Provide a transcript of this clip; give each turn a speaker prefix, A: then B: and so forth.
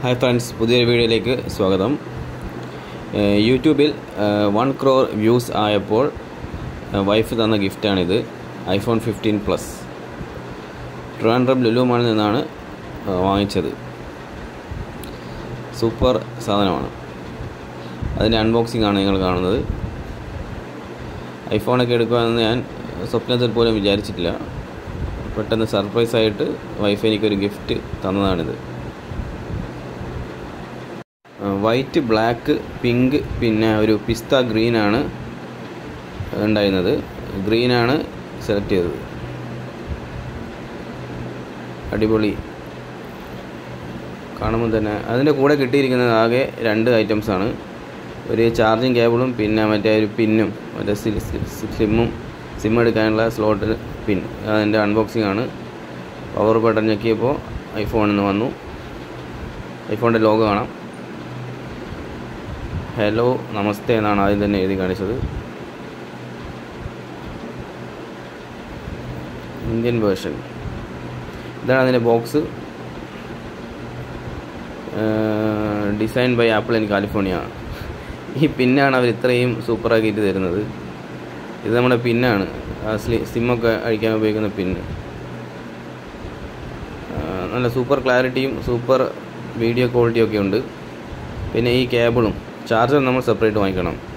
A: hi friends പുതിയൊരു വീഡിയോയിലേക്ക് സ്വാഗതം ഏഹ് യൂട്യൂബിൽ വൺ ക്രോർ വ്യൂസ് ആയപ്പോൾ ഏഹ് വൈഫ് തന്ന ഗിഫ്റ്റാണിത് iPhone fifteen plus Trivandrum Lulu മാളിൽ നിന്നാണ് ഏഹ് വാങ്ങിച്ചത് സൂപ്പർ സാധനമാണ് അതിൻ്റെ അൺബോക്സിംഗ് ആണ് നിങ്ങൾ കാണുന്നത് ഐഫോണൊക്കെ എടുക്കുമെന്ന് ഞാൻ സ്വപ്നത്തിൽ പോലും വിചാരിച്ചിട്ടില്ല പെട്ടെന്ന് സർപ്രൈസായിട്ട് വൈഫ് എനിക്കൊരു ഗിഫ്റ്റ് തന്നതാണിത് വൈറ്റ് ബ്ലാക്ക് പിങ്ക് പിന്നെ ഒരു പിസ്ത ഗ്രീനാണ് ഉണ്ടായിരുന്നത് ഗ്രീനാണ് സെലക്ട് ചെയ്തത് അടിപൊളി കാണുമ്പോൾ തന്നെ അതിൻ്റെ കൂടെ കിട്ടിയിരിക്കുന്നത് ആകെ രണ്ട് ഐറ്റംസാണ് ഒരു ചാർജിങ് കേബിളും പിന്നെ മറ്റേ ഒരു പിന്നും മറ്റേ സിമ്മും സിം എടുക്കാനുള്ള സ്ലോട്ട് പിൻ അതിൻ്റെ അൺബോക്സിംഗ് ആണ് പവർ ബട്ടൺ ഞെക്കിയപ്പോൾ ഐഫോണിൽ നിന്ന് വന്നു ഐഫോണിൻ്റെ ലോഗോ കാണാം ഹലോ നമസ്തേ എന്നാണ് ആദ്യം തന്നെ എഴുതി കാണിച്ചത് ഇന്ത്യൻ വേർഷൻ ഇതാണ് അതിൻ്റെ box design by Apple in California ഈ പിന്നാണ് അവർ ഇത്രയും സൂപ്പറാക്കിയിട്ട് തരുന്നത് ഇത് നമ്മുടെ പിന്നാണ് സ്ലി സിമ്മൊക്കെ അഴിക്കാൻ ഉപയോഗിക്കുന്ന പിന്ന് നല്ല സൂപ്പർ ക്ലാരിറ്റിയും സൂപ്പർ വീഡിയോ ക്വാളിറ്റിയും ഒക്കെ ഉണ്ട് പിന്നെ ഈ കേബിളും ചാർജർ നമ്മൾ സെപ്പറേറ്റ് വാങ്ങിക്കണം